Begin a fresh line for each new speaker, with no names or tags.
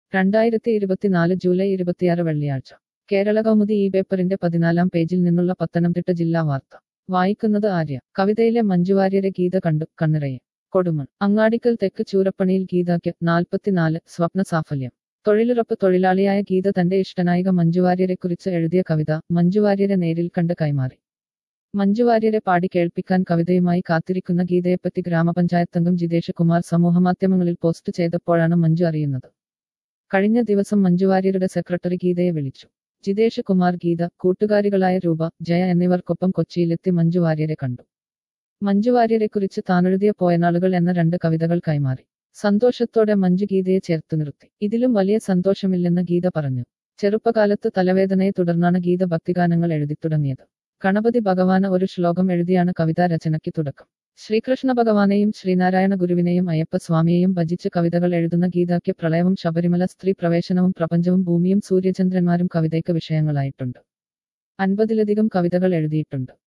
രണ്ടായിരത്തി ഇരുപത്തിനാല് ജൂലൈ ഇരുപത്തിയാറ് വെള്ളിയാഴ്ച കേരള കൗമുദി ഈ പേപ്പറിന്റെ പതിനാലാം പേജിൽ നിന്നുള്ള പത്തനംതിട്ട ജില്ലാ വാർത്ത വായിക്കുന്നത് ആര്യ കവിതയിലെ മഞ്ജുവാര്യരെ ഗീത കണ്ടു കണ്ണിറയെ കൊടുമൺ അങ്ങാടിക്കൽ തെക്ക് ചൂരപ്പണിയിൽ ഗീതയ്ക്ക് നാൽപ്പത്തിനാല് സ്വപ്ന സാഫല്യം തൊഴിലുറപ്പ് തൊഴിലാളിയായ ഗീത തന്റെ ഇഷ്ടനായിക മഞ്ജുവാര്യരെക്കുറിച്ച് എഴുതിയ കവിത മഞ്ജുവാര്യരെ നേരിൽ കണ്ട് കൈമാറി മഞ്ജുവാര്യരെ പാടി കേൾപ്പിക്കാൻ കവിതയുമായി കാത്തിരിക്കുന്ന ഗീതയെപ്പറ്റി ഗ്രാമപഞ്ചായത്തംഗം ജിതേഷ് കുമാർ സമൂഹമാധ്യമങ്ങളിൽ പോസ്റ്റ് ചെയ്തപ്പോഴാണ് മഞ്ജു അറിയുന്നത് കഴിഞ്ഞ ദിവസം മഞ്ജുവാര്യരുടെ സെക്രട്ടറി ഗീതയെ വിളിച്ചു ജിതേഷ് കുമാർ ഗീത കൂട്ടുകാരികളായ രൂപ ജയ എന്നിവർക്കൊപ്പം കൊച്ചിയിലെത്തി മഞ്ജു വാര്യരെ കണ്ടു മഞ്ജു വാര്യരെക്കുറിച്ച് താനെഴുതിയ പോയനാളുകൾ എന്ന രണ്ട് കവിതകൾ കൈമാറി സന്തോഷത്തോടെ മഞ്ജു ഗീതയെ ചേർത്തു നിർത്തി ഇതിലും വലിയ സന്തോഷമില്ലെന്ന് ഗീത പറഞ്ഞു ചെറുപ്പകാലത്ത് തലവേദനയെ തുടർന്നാണ് ഗീത ഭക്തിഗാനങ്ങൾ എഴുതി തുടങ്ങിയത് ഗണപതി ഭഗവാന് ഒരു ശ്ലോകം എഴുതിയാണ് കവിതാ രചനയ്ക്ക് തുടക്കം ശ്രീകൃഷ്ണ ഭഗവാനെയും ശ്രീനാരായണ ഗുരുവിനെയും അയ്യപ്പ സ്വാമിയെയും ഭജിച്ച് കവിതകൾ എഴുതുന്ന ഗീതയ്ക്ക് പ്രളയവും ശബരിമല സ്ത്രീ പ്രവേശനവും പ്രപഞ്ചവും ഭൂമിയും സൂര്യചന്ദ്രന്മാരും കവിതയ്ക്ക് വിഷയങ്ങളായിട്ടുണ്ട് അൻപതിലധികം കവിതകൾ എഴുതിയിട്ടുണ്ട്